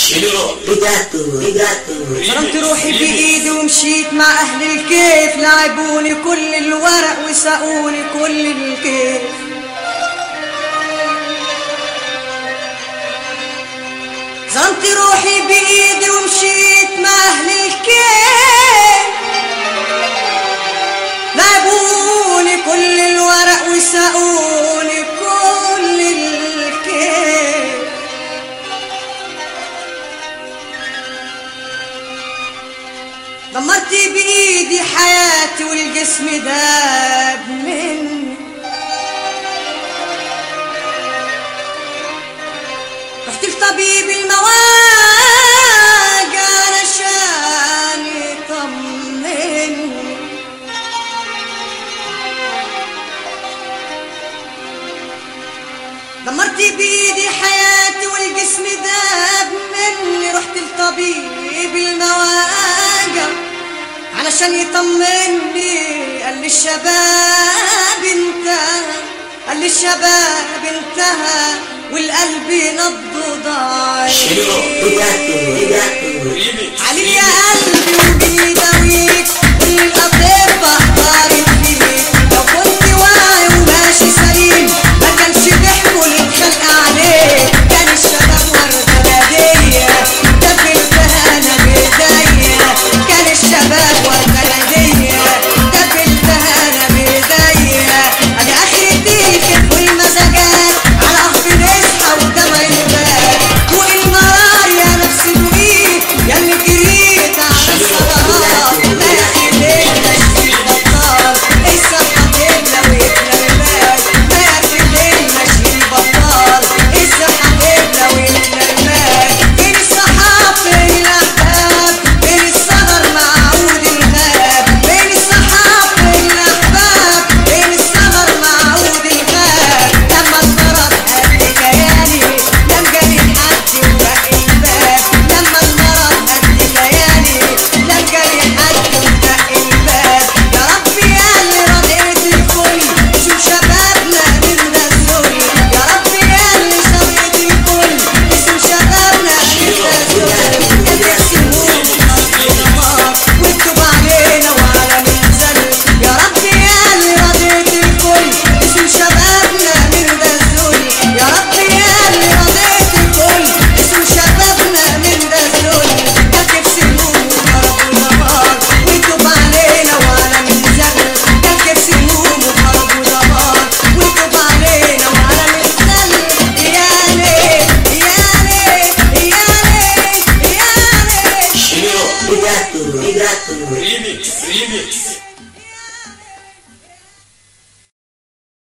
ضربت روحي بايدي ومشيت مع اهل الكيف لعبوني كل الورق وسقوني كل الكيف ظلمت روحي بايدي ومشيت مع اهل الكيف لعبوني كل الورق وسقوني كل الكيف دمرت بايدي حياتي والجسم داب مني رحت لطبيب المواجع علشان يطمني دمرت بيدي حياتي والجسم داب مني رحت لطبيب المواجع علشان يطمني قال لي الشباب انتهى قال لي الشباب انتهى والقلب نبضه ضعيف علي يا قلبي وجيني داويك كل الأطباء اختارت فيك لو كنت واعي وماشي سليم ما كانش بيحكوا الخلق عليك كان الشباب وردة نادية دبلتها أنا بإيديا كان الشباب وردة نادية دبلتها أنا بإيديا أنا آخرتي الكيف والمزاجات على قهف نصحى ودمع الباب والنار يا نفسي دوقيك يا اللي جريت على الصلاة لا يا أخي ليه ماشي بطال الصحة تبلى ويبلى المال لا يا أخي ليه ماشي بطال الصحة تبلى ويبلى المال فين الصحاب فين الأحباب فين السهر مع عود الغاب فين الصحاب فين الأحباب فين السهر مع عود الغاب لما المرض قد كياني لم جالي حد ودق الباب لما المرض قد كياني لم جالي حد ودق الباب يا ربي يا اللي رضيت الكل شوف شبابنا من ده الذل يا ربي يا اللي سويت الكل اسم شبابنا من ده الذل تقسمون النار واكتب علينا وعلى منزل يا ربي يا اللي رضيت الكل اسم شبابنا من ده الذل يا ربي يا اللي رضيت الكل اسم شبابنا من ده الذل كتف سموم وخرب ودمار واكتب علينا وعلى منزل كتف سموم وخرب ودمار واكتب علينا وعلى منزل يا ليل يا ليل يا ليل يا ليل Remix, remix.